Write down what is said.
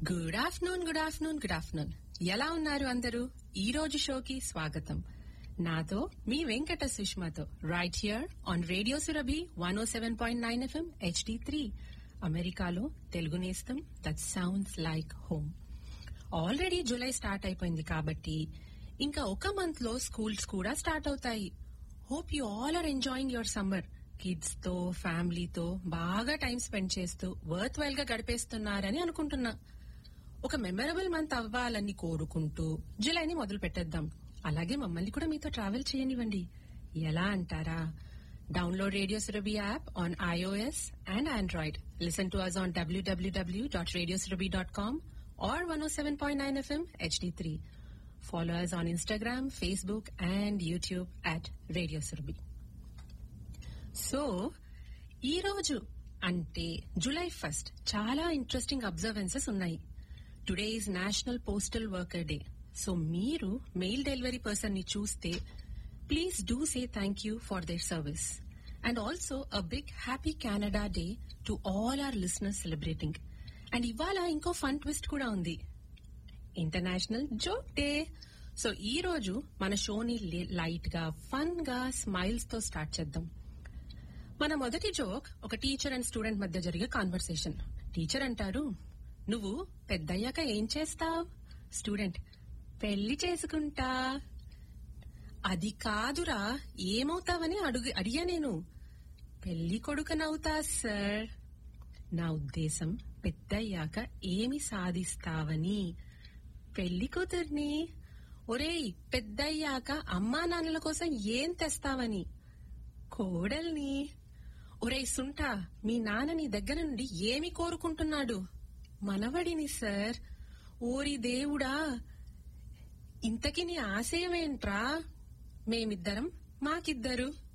Good afternoon good afternoon good afternoon ఎలా ఉన్నారు అందరూ ఈ రోజు షోకి స్వాగతం నాతో మీ వెంకట సుష్మాతో right here on radio Surabhi one O seven point nine FM HD three అమెరికాలో తెలుగు నేస్తం that sounds like home already July start అయిపోయింది కాబట్టి ఇంకా ఒక మంత్ లో స్కూల్స్ కూడా స్టార్ట్ అవుతాయి hope you all are enjoying your summer kids తో ఫ్యామిలీతో బాగా టైం స్పెండ్ చేస్తూ వర్త్ వైల్ గా గడిపేస్తున్నారని అనుకుంటున్నా ఒక మెమరబుల్ మంత్ అవ్వాలని కోరుకుంటూ జూలైని మొదలు పెట్టేద్దాం అలాగే మమ్మల్ని కూడా మీతో ట్రావెల్ చేయనివ్వండి ఎలా అంటారా download radio Surabhi app on iOS and Android listen to us on WWW dot radio Surabhi dot com or one O seven point nine FM HD three Follow us on Instagram, Facebook, and YouTube at Radio Surbi. So ఈ రోజు అంటే July first చాలా interesting observances ఉన్నాయి today is national postal worker day so మీరు mail delivery person ని చూస్తే please do say thank you for their service and also a big happy Canada day to all our listeners celebrating and ఇవాళ ఇంకో fun twist కూడా ఉంది international joke day so ఈ రోజు మన షోని లైట్ గా ఫన్ గా స్మైల్స్ తో స్టార్ట్ చేద్దాం మన మొదటి జోక్ ఒక టీచర్ అండ్ స్టూడెంట్ మధ్య జరిగే కాన్వర్సేషన్ టీచర్ అంటారు నువ్వు పెద్దయ్యాక ఏం చేస్తావ్ స్టూడెంట్ పెళ్లి చేసుకుంటా అది కాదురా ఏమవుతావని అడుగు అడిగా నేను పెళ్లి కొడుకనవుతా సార్ నా ఉద్దేశం పెద్దయ్యాక ఏమి సాధిస్తావని పెళ్లి కూతుర్ని ఒరేయ్ పెద్దయ్యాక అమ్మా నాన్నల కోసం ఏం తెస్తావని కోడల్ని ఒరేయ్ సుంట మీ నాన్న నీ దగ్గర నుండి ఏమి కోరుకుంటున్నాడు మనవడిని సార్ ఓరి దేవుడా ఇంతకి నీ ఆశయమేంట్రా మేమిద్దరం మాకిద్దరు